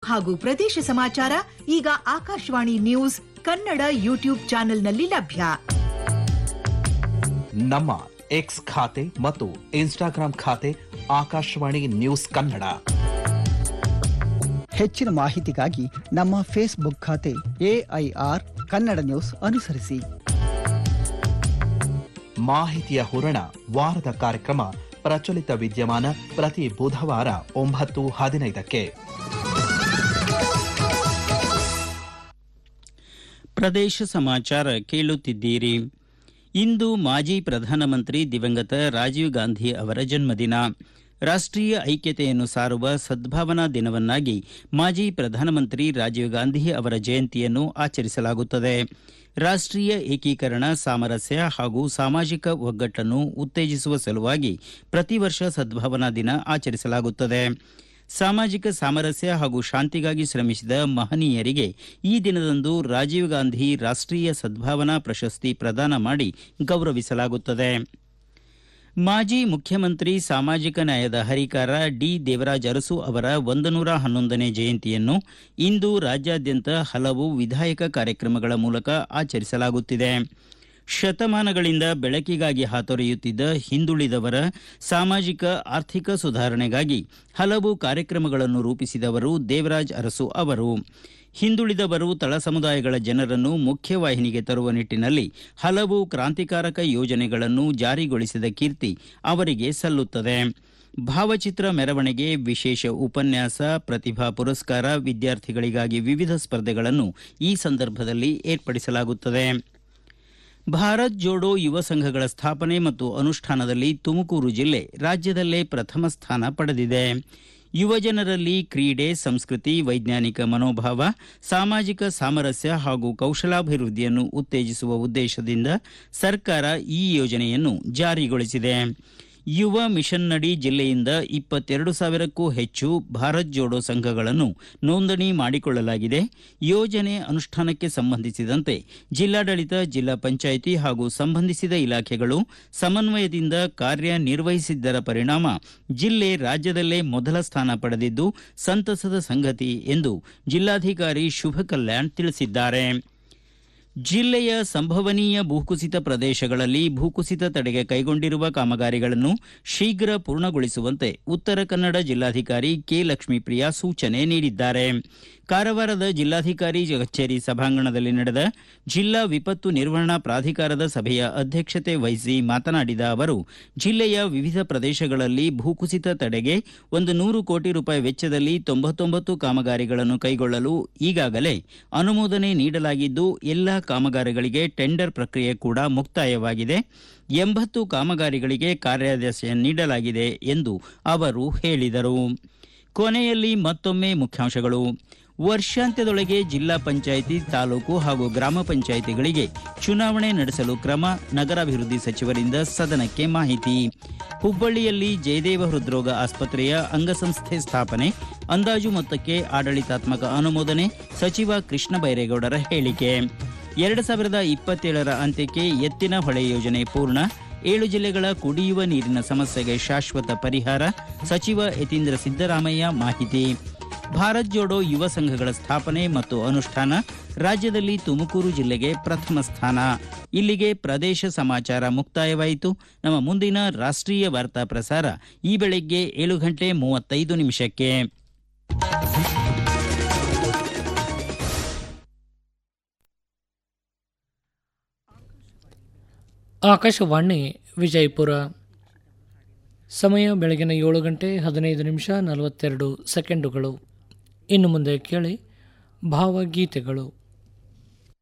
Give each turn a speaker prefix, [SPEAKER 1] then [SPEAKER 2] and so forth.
[SPEAKER 1] ಹಾಗೂ ಪ್ರದೇಶ ಸಮಾಚಾರ ಈಗ ಆಕಾಶವಾಣಿ ನ್ಯೂಸ್ ಕನ್ನಡ ಯೂಟ್ಯೂಬ್ ಚಾನೆಲ್ನಲ್ಲಿ ಲಭ್ಯ
[SPEAKER 2] ನಮ್ಮ ಎಕ್ಸ್ ಖಾತೆ ಮತ್ತು ಇನ್ಸ್ಟಾಗ್ರಾಂ ಖಾತೆ ಆಕಾಶವಾಣಿ ನ್ಯೂಸ್ ಕನ್ನಡ
[SPEAKER 3] ಹೆಚ್ಚಿನ ಮಾಹಿತಿಗಾಗಿ ನಮ್ಮ ಫೇಸ್ಬುಕ್ ಖಾತೆ ಎಐಆರ್ ಕನ್ನಡ ನ್ಯೂಸ್ ಅನುಸರಿಸಿ
[SPEAKER 2] ಮಾಹಿತಿಯ ಹೂರಣ ವಾರದ ಕಾರ್ಯಕ್ರಮ ಪ್ರಚಲಿತ ವಿದ್ಯಮಾನ ಪ್ರತಿ ಬುಧವಾರ ಒಂಬತ್ತು ಹದಿನೈದಕ್ಕೆ
[SPEAKER 4] ಪ್ರದೇಶ ಸಮಾಚಾರ ಕೇಳುತ್ತಿದ್ದೀರಿ ಇಂದು ಮಾಜಿ ಪ್ರಧಾನಮಂತ್ರಿ ದಿವಂಗತ ರಾಜೀವ್ ಗಾಂಧಿ ಅವರ ಜನ್ಮದಿನ ರಾಷ್ಟ್ರೀಯ ಐಕ್ಯತೆಯನ್ನು ಸಾರುವ ಸದ್ಭಾವನಾ ದಿನವನ್ನಾಗಿ ಮಾಜಿ ಪ್ರಧಾನಮಂತ್ರಿ ರಾಜೀವ್ ಗಾಂಧಿ ಅವರ ಜಯಂತಿಯನ್ನು ಆಚರಿಸಲಾಗುತ್ತದೆ ರಾಷ್ಟ್ರೀಯ ಏಕೀಕರಣ ಸಾಮರಸ್ಯ ಹಾಗೂ ಸಾಮಾಜಿಕ ಒಗ್ಗಟ್ಟನ್ನು ಉತ್ತೇಜಿಸುವ ಸಲುವಾಗಿ ಪ್ರತಿ ವರ್ಷ ಸದ್ಭಾವನಾ ದಿನ ಆಚರಿಸಲಾಗುತ್ತದೆ ಸಾಮಾಜಿಕ ಸಾಮರಸ್ಯ ಹಾಗೂ ಶಾಂತಿಗಾಗಿ ಶ್ರಮಿಸಿದ ಮಹನೀಯರಿಗೆ ಈ ದಿನದಂದು ರಾಜೀವ್ ಗಾಂಧಿ ರಾಷ್ಟ್ರೀಯ ಸದ್ಭಾವನಾ ಪ್ರಶಸ್ತಿ ಪ್ರದಾನ ಮಾಡಿ ಗೌರವಿಸಲಾಗುತ್ತದೆ ಮಾಜಿ ಮುಖ್ಯಮಂತ್ರಿ ಸಾಮಾಜಿಕ ನ್ಯಾಯದ ಹರಿಕಾರ ಡಿ ದೇವರಾಜ ಅರಸು ಅವರ ಒಂದನೂರ ಹನ್ನೊಂದನೇ ಜಯಂತಿಯನ್ನು ಇಂದು ರಾಜ್ಯಾದ್ಯಂತ ಹಲವು ವಿಧಾಯಕ ಕಾರ್ಯಕ್ರಮಗಳ ಮೂಲಕ ಆಚರಿಸಲಾಗುತ್ತಿದೆ ಶತಮಾನಗಳಿಂದ ಬೆಳಕಿಗಾಗಿ ಹಾತೊರೆಯುತ್ತಿದ್ದ ಹಿಂದುಳಿದವರ ಸಾಮಾಜಿಕ ಆರ್ಥಿಕ ಸುಧಾರಣೆಗಾಗಿ ಹಲವು ಕಾರ್ಯಕ್ರಮಗಳನ್ನು ರೂಪಿಸಿದವರು ದೇವರಾಜ್ ಅರಸು ಅವರು ಹಿಂದುಳಿದವರು ತಳ ಸಮುದಾಯಗಳ ಜನರನ್ನು ಮುಖ್ಯವಾಹಿನಿಗೆ ತರುವ ನಿಟ್ಟಿನಲ್ಲಿ ಹಲವು ಕ್ರಾಂತಿಕಾರಕ ಯೋಜನೆಗಳನ್ನು ಜಾರಿಗೊಳಿಸಿದ ಕೀರ್ತಿ ಅವರಿಗೆ ಸಲ್ಲುತ್ತದೆ ಭಾವಚಿತ್ರ ಮೆರವಣಿಗೆ ವಿಶೇಷ ಉಪನ್ಯಾಸ ಪ್ರತಿಭಾ ಪುರಸ್ಕಾರ ವಿದ್ಯಾರ್ಥಿಗಳಿಗಾಗಿ ವಿವಿಧ ಸ್ಪರ್ಧೆಗಳನ್ನು ಈ ಸಂದರ್ಭದಲ್ಲಿ ಏರ್ಪಡಿಸಲಾಗುತ್ತದೆ ಭಾರತ್ ಜೋಡೋ ಯುವ ಸಂಘಗಳ ಸ್ಥಾಪನೆ ಮತ್ತು ಅನುಷ್ಠಾನದಲ್ಲಿ ತುಮಕೂರು ಜಿಲ್ಲೆ ರಾಜ್ಯದಲ್ಲೇ ಪ್ರಥಮ ಸ್ಥಾನ ಪಡೆದಿದೆ ಯುವಜನರಲ್ಲಿ ಕ್ರೀಡೆ ಸಂಸ್ಕೃತಿ ವೈಜ್ಞಾನಿಕ ಮನೋಭಾವ ಸಾಮಾಜಿಕ ಸಾಮರಸ್ಯ ಹಾಗೂ ಕೌಶಲಾಭಿವೃದ್ಧಿಯನ್ನು ಉತ್ತೇಜಿಸುವ ಉದ್ದೇಶದಿಂದ ಸರ್ಕಾರ ಈ ಯೋಜನೆಯನ್ನು ಜಾರಿಗೊಳಿಸಿದೆ ಯುವ ಮಿಷನ್ನಡಿ ಜಿಲ್ಲೆಯಿಂದ ಇಪ್ಪತ್ತೆರಡು ಸಾವಿರಕ್ಕೂ ಹೆಚ್ಚು ಭಾರತ್ ಜೋಡೋ ಸಂಘಗಳನ್ನು ನೋಂದಣಿ ಮಾಡಿಕೊಳ್ಳಲಾಗಿದೆ ಯೋಜನೆ ಅನುಷ್ಠಾನಕ್ಕೆ ಸಂಬಂಧಿಸಿದಂತೆ ಜಿಲ್ಲಾಡಳಿತ ಜಿಲ್ಲಾ ಪಂಚಾಯಿತಿ ಹಾಗೂ ಸಂಬಂಧಿಸಿದ ಇಲಾಖೆಗಳು ಸಮನ್ವಯದಿಂದ ಕಾರ್ಯನಿರ್ವಹಿಸಿದ್ದರ ಪರಿಣಾಮ ಜಿಲ್ಲೆ ರಾಜ್ಯದಲ್ಲೇ ಮೊದಲ ಸ್ಥಾನ ಪಡೆದಿದ್ದು ಸಂತಸದ ಸಂಗತಿ ಎಂದು ಜಿಲ್ಲಾಧಿಕಾರಿ ಶುಭ ಕಲ್ಯಾಣ್ ತಿಳಿಸಿದ್ದಾರೆ ಜಿಲ್ಲೆಯ ಸಂಭವನೀಯ ಭೂಕುಸಿತ ಪ್ರದೇಶಗಳಲ್ಲಿ ಭೂಕುಸಿತ ತಡೆಗೆ ಕೈಗೊಂಡಿರುವ ಕಾಮಗಾರಿಗಳನ್ನು ಶೀಘ್ರ ಪೂರ್ಣಗೊಳಿಸುವಂತೆ ಉತ್ತರ ಕನ್ನಡ ಜಿಲ್ಲಾಧಿಕಾರಿ ಕೆ ಲಕ್ಷ್ಮೀಪ್ರಿಯಾ ಸೂಚನೆ ನೀಡಿದ್ದಾರೆ ಕಾರವಾರದ ಜಿಲ್ಲಾಧಿಕಾರಿ ಕಚೇರಿ ಸಭಾಂಗಣದಲ್ಲಿ ನಡೆದ ಜಿಲ್ಲಾ ವಿಪತ್ತು ನಿರ್ವಹಣಾ ಪ್ರಾಧಿಕಾರದ ಸಭೆಯ ಅಧ್ಯಕ್ಷತೆ ವಹಿಸಿ ಮಾತನಾಡಿದ ಅವರು ಜಿಲ್ಲೆಯ ವಿವಿಧ ಪ್ರದೇಶಗಳಲ್ಲಿ ಭೂಕುಸಿತ ತಡೆಗೆ ಒಂದು ನೂರು ಕೋಟಿ ರೂಪಾಯಿ ವೆಚ್ಚದಲ್ಲಿ ತೊಂಬತ್ತೊಂಬತ್ತು ಕಾಮಗಾರಿಗಳನ್ನು ಕೈಗೊಳ್ಳಲು ಈಗಾಗಲೇ ಅನುಮೋದನೆ ನೀಡಲಾಗಿದ್ದು ಎಲ್ಲಾ ಕಾಮಗಾರಿಗಳಿಗೆ ಟೆಂಡರ್ ಪ್ರಕ್ರಿಯೆ ಕೂಡ ಮುಕ್ತಾಯವಾಗಿದೆ ಎಂಬತ್ತು ಕಾಮಗಾರಿಗಳಿಗೆ ಕಾರ್ಯಾದೇಶ ನೀಡಲಾಗಿದೆ ಎಂದು ಅವರು ಹೇಳಿದರು ಕೊನೆಯಲ್ಲಿ ಮತ್ತೊಮ್ಮೆ ಮುಖ್ಯಾಂಶಗಳು ವರ್ಷಾಂತ್ಯದೊಳಗೆ ಜಿಲ್ಲಾ ಪಂಚಾಯಿತಿ ತಾಲೂಕು ಹಾಗೂ ಗ್ರಾಮ ಪಂಚಾಯಿತಿಗಳಿಗೆ ಚುನಾವಣೆ ನಡೆಸಲು ಕ್ರಮ ನಗರಾಭಿವೃದ್ಧಿ ಸಚಿವರಿಂದ ಸದನಕ್ಕೆ ಮಾಹಿತಿ ಹುಬ್ಬಳ್ಳಿಯಲ್ಲಿ ಜಯದೇವ ಹೃದ್ರೋಗ ಆಸ್ಪತ್ರೆಯ ಅಂಗಸಂಸ್ಥೆ ಸ್ಥಾಪನೆ ಅಂದಾಜು ಮೊತ್ತಕ್ಕೆ ಆಡಳಿತಾತ್ಮಕ ಅನುಮೋದನೆ ಸಚಿವ ಕೃಷ್ಣ ಬೈರೇಗೌಡರ ಹೇಳಿಕೆ ಎರಡು ಸಾವಿರದ ಇಪ್ಪತ್ತೇಳರ ಅಂತ್ಯಕ್ಕೆ ಎತ್ತಿನ ಹೊಳೆ ಯೋಜನೆ ಪೂರ್ಣ ಏಳು ಜಿಲ್ಲೆಗಳ ಕುಡಿಯುವ ನೀರಿನ ಸಮಸ್ಯೆಗೆ ಶಾಶ್ವತ ಪರಿಹಾರ ಸಚಿವ ಯತೀಂದ್ರ ಸಿದ್ದರಾಮಯ್ಯ ಮಾಹಿತಿ ಭಾರತ್ ಜೋಡೋ ಯುವ ಸಂಘಗಳ ಸ್ಥಾಪನೆ ಮತ್ತು ಅನುಷ್ಠಾನ ರಾಜ್ಯದಲ್ಲಿ ತುಮಕೂರು ಜಿಲ್ಲೆಗೆ ಪ್ರಥಮ ಸ್ಥಾನ ಇಲ್ಲಿಗೆ ಪ್ರದೇಶ ಸಮಾಚಾರ ಮುಕ್ತಾಯವಾಯಿತು ನಮ್ಮ ಮುಂದಿನ ರಾಷ್ಟ್ರೀಯ ವಾರ್ತಾ ಪ್ರಸಾರ ಈ ಬೆಳಗ್ಗೆ ಏಳು ಗಂಟೆ ಮೂವತ್ತೈದು ನಿಮಿಷಕ್ಕೆ
[SPEAKER 5] ಆಕಾಶವಾಣಿ ವಿಜಯಪುರ ಸಮಯ ಬೆಳಗಿನ ಏಳು ಗಂಟೆ ಹದಿನೈದು ನಿಮಿಷ ನಲವತ್ತೆರಡು ಸೆಕೆಂಡುಗಳು ಇನ್ನು ಮುಂದೆ ಕೇಳಿ ಭಾವಗೀತೆಗಳು